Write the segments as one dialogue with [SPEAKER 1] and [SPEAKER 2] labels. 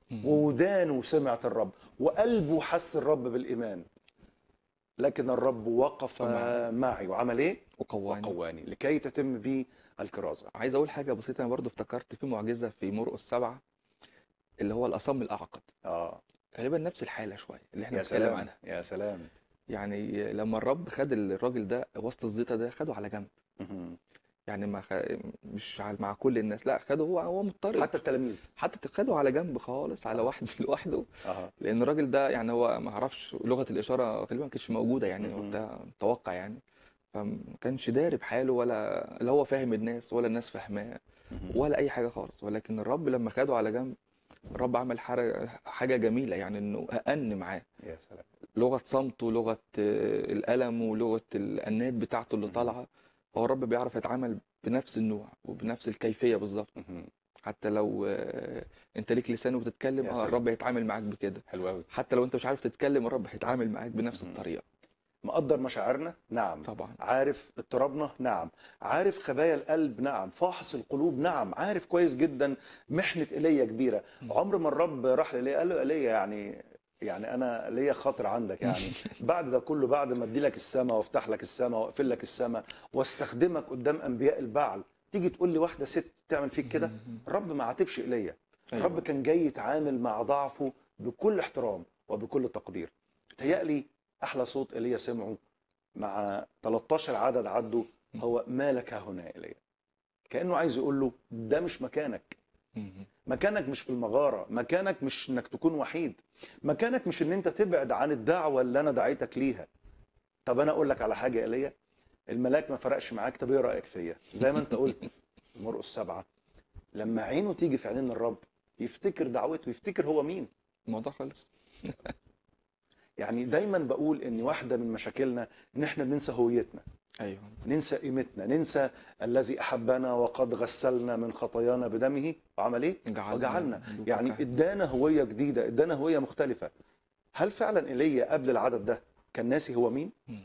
[SPEAKER 1] مم.
[SPEAKER 2] وودانه سمعت الرب وقلبه حس الرب بالإيمان لكن الرب وقف
[SPEAKER 1] طبعاً.
[SPEAKER 2] معي وعمل ايه؟
[SPEAKER 1] وقواني
[SPEAKER 2] وقواني لكي تتم بي الكرازة
[SPEAKER 1] عايز اقول حاجه بسيطه انا برضو افتكرت في معجزه في مرقس سبعة اللي هو الاصم الاعقد
[SPEAKER 2] اه
[SPEAKER 1] غالبا نفس الحاله شويه اللي احنا
[SPEAKER 2] يا
[SPEAKER 1] بنتكلم
[SPEAKER 2] سلام
[SPEAKER 1] عنها
[SPEAKER 2] يا سلام
[SPEAKER 1] يعني لما الرب خد الراجل ده وسط الزيطه ده خده على جنب
[SPEAKER 2] مهم.
[SPEAKER 1] يعني ما خ... مش على- مع كل الناس لا خده هو هو مضطرب
[SPEAKER 2] حتى التلاميذ
[SPEAKER 1] حتى خده على جنب خالص على
[SPEAKER 2] آه.
[SPEAKER 1] واحد لوحده
[SPEAKER 2] اه
[SPEAKER 1] لان الراجل ده يعني هو ما اعرفش لغه الاشاره غالبا ما كانتش موجوده يعني
[SPEAKER 2] مهم.
[SPEAKER 1] وقتها متوقع يعني فما كانش داري بحاله ولا لا هو فاهم الناس ولا الناس فاهماه
[SPEAKER 2] مهم.
[SPEAKER 1] ولا اي حاجه خالص ولكن الرب لما خده على جنب الرب عمل حاجه حاجه جميله يعني انه أأن معاه
[SPEAKER 2] يا سلام
[SPEAKER 1] لغه صمته لغه آه، الالم ولغه الانات بتاعته اللي
[SPEAKER 2] مهم.
[SPEAKER 1] طالعه هو الرب بيعرف يتعامل بنفس النوع وبنفس الكيفيه بالظبط
[SPEAKER 2] مهم.
[SPEAKER 1] حتى لو آه، انت ليك لسان وبتتكلم
[SPEAKER 2] يا
[SPEAKER 1] اه
[SPEAKER 2] سلام.
[SPEAKER 1] الرب هيتعامل معاك بكده
[SPEAKER 2] حلو قوي
[SPEAKER 1] حتى لو انت مش عارف تتكلم الرب هيتعامل معاك بنفس
[SPEAKER 2] مهم.
[SPEAKER 1] الطريقه
[SPEAKER 2] مقدر مشاعرنا نعم
[SPEAKER 1] طبعا
[SPEAKER 2] عارف اضطرابنا نعم عارف خبايا القلب نعم فاحص القلوب نعم عارف كويس جدا محنة ايليا كبيرة
[SPEAKER 1] مم.
[SPEAKER 2] عمر ما الرب راح لإيليا قال له ايليا يعني يعني انا ليا خاطر عندك يعني بعد ده كله بعد ما ادي لك السماء وافتح لك السماء واقفل لك السماء واستخدمك قدام انبياء البعل تيجي تقول لي واحده ست تعمل فيك كده
[SPEAKER 1] مهم.
[SPEAKER 2] الرب ما عاتبش ايليا
[SPEAKER 1] أيوة.
[SPEAKER 2] الرب كان جاي يتعامل مع ضعفه بكل احترام وبكل تقدير تهيألي احلى صوت ايليا سمعه مع 13 عدد عدوا هو ما لك ها هنا يا ايليا كانه عايز يقول له ده مش مكانك
[SPEAKER 1] مهم.
[SPEAKER 2] مكانك مش في المغاره مكانك مش انك تكون وحيد مكانك مش ان انت تبعد عن الدعوه اللي انا دعيتك ليها طب انا اقول لك على حاجه يا ايليا الملاك ما فرقش معاك طب ايه رايك فيا زي ما انت قلت في مرقس سبعه لما عينه تيجي في عينين الرب يفتكر دعوته يفتكر هو مين
[SPEAKER 1] الموضوع خلص
[SPEAKER 2] يعني دايما بقول ان واحده من مشاكلنا ان احنا بننسى هويتنا
[SPEAKER 1] ايوه
[SPEAKER 2] ننسى قيمتنا ننسى الذي احبنا وقد غسلنا من خطايانا بدمه وعمل ايه
[SPEAKER 1] جعلنا
[SPEAKER 2] وجعلنا
[SPEAKER 1] ملوك
[SPEAKER 2] يعني
[SPEAKER 1] وكهنة.
[SPEAKER 2] ادانا هويه جديده ادانا هويه مختلفه هل فعلا ايليا قبل العدد ده كان ناسي هو مين
[SPEAKER 1] مم.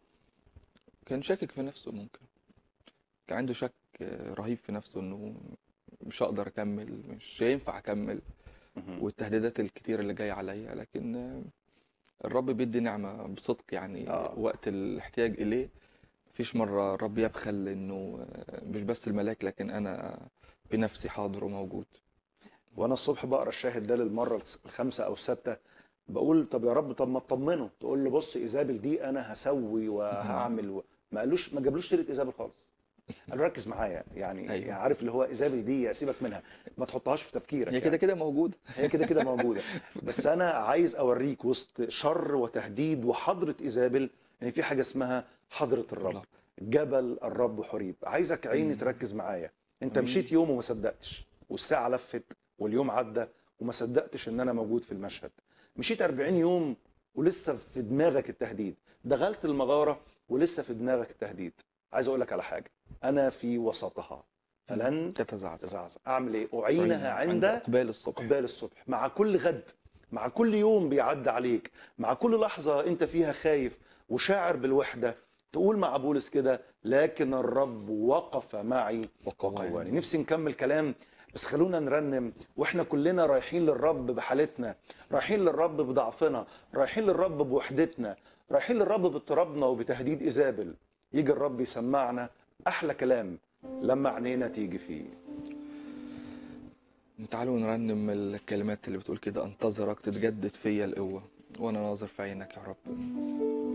[SPEAKER 1] كان شاكك في نفسه ممكن كان عنده شك آه، رهيب في نفسه انه مش هقدر اكمل مش هينفع اكمل
[SPEAKER 2] مهم.
[SPEAKER 1] والتهديدات الكتير اللي جايه عليا لكن آه، الرب بيدي نعمه بصدق يعني
[SPEAKER 2] آه.
[SPEAKER 1] وقت الاحتياج اليه مفيش مره الرب يبخل انه آه، مش بس الملاك لكن انا بنفسي حاضر وموجود
[SPEAKER 2] وانا الصبح بقرا الشاهد ده للمره الخامسه او السادسه بقول طب يا رب طب ما تطمنه تقول له بص ايزابل دي انا هسوي وهعمل و... ما قالوش ما جابلوش سيره ايزابل خالص قال له ركز معايا يعني,
[SPEAKER 1] أيوة.
[SPEAKER 2] يعني عارف اللي هو ايزابل دي سيبك منها ما تحطهاش في تفكيرك
[SPEAKER 1] هي كده
[SPEAKER 2] يعني.
[SPEAKER 1] كده موجوده
[SPEAKER 2] هي كده كده موجوده بس انا عايز اوريك وسط شر وتهديد وحضره ايزابل ان في حاجه اسمها حضره الرب
[SPEAKER 1] الرب.
[SPEAKER 2] جبل الرب حريب عايزك عيني
[SPEAKER 1] مم.
[SPEAKER 2] تركز معايا انت
[SPEAKER 1] أمين.
[SPEAKER 2] مشيت يوم وما صدقتش والساعه لفت واليوم عدى وما صدقتش ان انا موجود في المشهد مشيت 40 يوم ولسه في دماغك التهديد دخلت المغاره ولسه في دماغك التهديد عايز اقول لك على حاجه انا في وسطها فلن
[SPEAKER 1] تتزعزع
[SPEAKER 2] تزعزع اعمل ايه اعينها عند
[SPEAKER 1] اقبال الصبح
[SPEAKER 2] اقبال الصبح مع كل غد مع كل يوم بيعدي عليك مع كل لحظة انت فيها خايف وشاعر بالوحدة تقول مع بولس كده لكن الرب وقف معي وقواني نفسي نكمل كلام بس خلونا نرنم واحنا كلنا رايحين للرب بحالتنا رايحين للرب بضعفنا رايحين للرب بوحدتنا رايحين للرب باضطرابنا وبتهديد ايزابل يجي الرب يسمعنا احلى كلام لما عينينا تيجي فيه
[SPEAKER 1] تعالوا نرنم الكلمات اللي بتقول كده انتظرك تتجدد فيا القوة وانا ناظر في عينك يا رب